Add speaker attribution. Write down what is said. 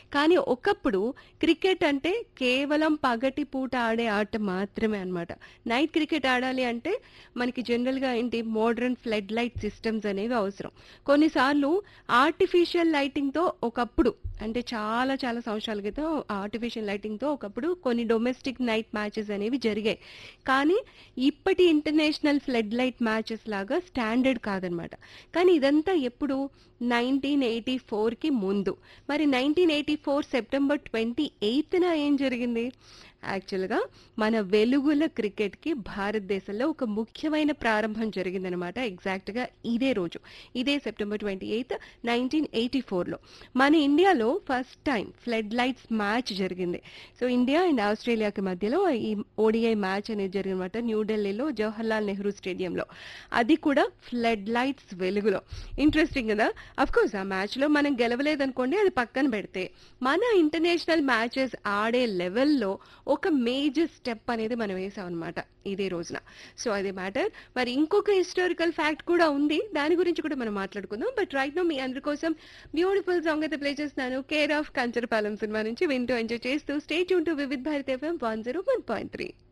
Speaker 1: కానీ ఒకప్పుడు క్రికెట్ అంటే కేవలం పగటి పూట ఆడే ఆట మాత్రమే అన్నమాట నైట్ క్రికెట్ ఆడాలి అంటే మనకి జనరల్గా ఏంటి మోడర్న్ ఫ్లడ్ లైట్ సిస్టమ్స్ అనేవి అవసరం కొన్నిసార్లు ఆర్టిఫిషియల్ లైటింగ్తో ఒకప్పుడు అంటే చాలా చాలా సంవత్సరాల క్రితం ఆర్టిఫిషియల్ లైటింగ్తో ఒకప్పుడు కొన్ని డొమెస్టిక్ నైట్ మ్యాచెస్ అనేవి జరిగాయి కానీ ఇప్పటి ఇంటర్నేషనల్ ఫ్లడ్ లైట్ మ్యాచెస్ లాగా స్టాండర్డ్ కాదనమాట కానీ ఇదంతా ఎప్పుడు నైన్టీన్ ఎయిటీ ఫోర్కి ముందు మరి nineteen eighty four September twenty ఎయిత్న ఏం జరిగింది యాక్చువల్గా మన వెలుగుల క్రికెట్కి భారతదేశంలో ఒక ముఖ్యమైన ప్రారంభం జరిగిందనమాట ఎగ్జాక్ట్గా ఇదే రోజు ఇదే September twenty eighth nineteen eighty ఫోర్లో మన ఇండియాలో first time flood lights match జరిగింది సో ఇండియా అండ్ ఆస్ట్రేలియాకి మధ్యలో ఈ ఓడిఐ మ్యాచ్ అనేది జరిగిందన్నమాట న్యూఢిల్లీలో జవహర్లాల్ నెహ్రూ స్టేడియంలో అది కూడా ఫ్లడ్ లైట్స్ వెలుగులో ఇంట్రెస్టింగ్ కదా అఫ్ కోర్స్ ఆ మ్యాచ్లో మనం గెలవలేదనుకోండి అది పక్కన పెడితే మన ఇంటర్నేషనల్ మ్యాచెస్ ఆడే లెవెల్లో ఒక మేజర్ స్టెప్ అనేది మనం వేసాం అనమాట ఇదే రోజున సో అదే మ్యాటర్ మరి ఇంకొక హిస్టారికల్ ఫ్యాక్ట్ కూడా ఉంది దాని గురించి కూడా మనం మాట్లాడుకుందాం బట్ రైట్ నో మీ అందరి కోసం బ్యూటిఫుల్ సాంగ్ అయితే ప్లే చేస్తున్నాను కేర్ ఆఫ్ కంచరపాలెం సినిమా నుంచి వింటూ ఎంజాయ్ చేస్తూ stay tuned to Vividh Bharat FM one zero one point three